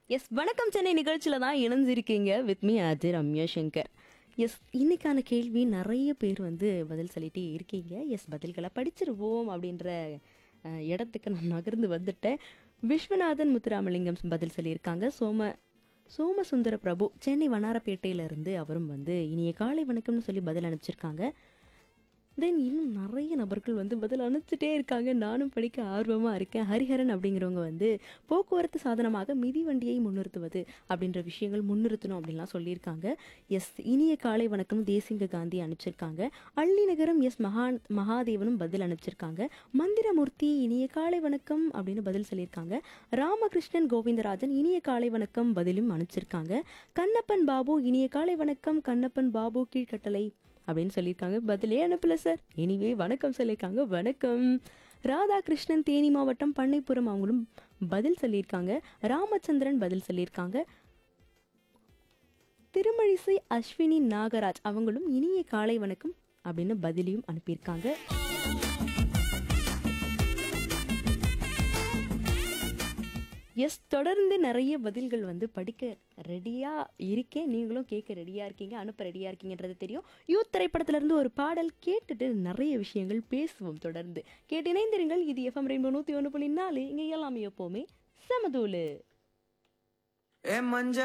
S வணக்கம் சென்னை நிகழ்ச்சியில் தான் இணைஞ்சிருக்கீங்க வித் மீ அஜய் ரம்யா சங்கர் எஸ் இன்னைக்கான கேள்வி நிறைய பேர் வந்து பதில் சொல்லிட்டே இருக்கீங்க எஸ் பதில்களை படிச்சிருவோம் அப்படின்ற அஹ், இடத்துக்கு நான் நகர்ந்து வந்துட்டேன் விஸ்வநாதன் முத்துராமலிங்கம் பதில் சொல்லியிருக்காங்க சோம சோமசுந்தர பிரபு சென்னை வண்ணாரப்பேட்டையில இருந்து அவரும் வந்து இனிய காலை வணக்கம்னு சொல்லி பதில் அனுப்பிச்சிருக்காங்க தென் இன்னும் நிறைய நபர்கள் வந்து பதில் அனுப்பிச்சிட்டே இருக்காங்க நானும் படிக்க ஆர்வமாக இருக்கேன் ஹரிஹரன் அப்படிங்கிறவங்க வந்து போக்குவரத்து சாதனமாக மிதிவண்டியை முன்னிறுத்துவது அப்படின்ற விஷயங்கள் முன்னிறுத்தணும் அப்படின்லாம் சொல்லியிருக்காங்க எஸ் இனிய காலை வணக்கம் தேசிங்க காந்தி அனுப்பிச்சிருக்காங்க அள்ளிநகரம் எஸ் மகா மகாதேவனும் பதில் அனுப்பிச்சிருக்காங்க மந்திரமூர்த்தி இனிய காலை வணக்கம் அப்படின்னு பதில் சொல்லியிருக்காங்க ராமகிருஷ்ணன் கோவிந்தராஜன் இனிய காலை வணக்கம் பதிலும் அனுப்பிச்சிருக்காங்க கண்ணப்பன் பாபு இனிய காலை வணக்கம் கண்ணப்பன் பாபு கீழ்கட்டளை அப்படின்னு சொல்லியிருக்காங்க பதிலே அனுப்பல சார் எனிவே வணக்கம் சொல்லியிருக்காங்க வணக்கம் ராதாகிருஷ்ணன் தேனி மாவட்டம் பண்ணைப்புறம் அவங்களும் பதில் சொல்லியிருக்காங்க ராமச்சந்திரன் பதில் சொல்லியிருக்காங்க திருமழிசை அஸ்வினி நாகராஜ் அவங்களும் இனிய காலை வணக்கம் அப்படின்னு பதிலையும் அனுப்பியிருக்காங்க எஸ் தொடர்ந்து நிறைய பதில்கள் வந்து படிக்க ரெடியாக இருக்கேன் நீங்களும் கேட்க ரெடியாக இருக்கீங்க அனுப்ப ரெடியாக இருக்கீங்கன்றது தெரியும் யூத் திரைப்படத்திலிருந்து ஒரு பாடல் கேட்டுட்டு நிறைய விஷயங்கள் பேசுவோம் தொடர்ந்து கேட்டு இணைந்திருங்கள் இது எஃப்எம் ரெயின்போ நூற்றி ஒன்று புள்ளி நாலு இங்கே எல்லாமே எப்போவுமே சமதூளு ஏ மஞ்ச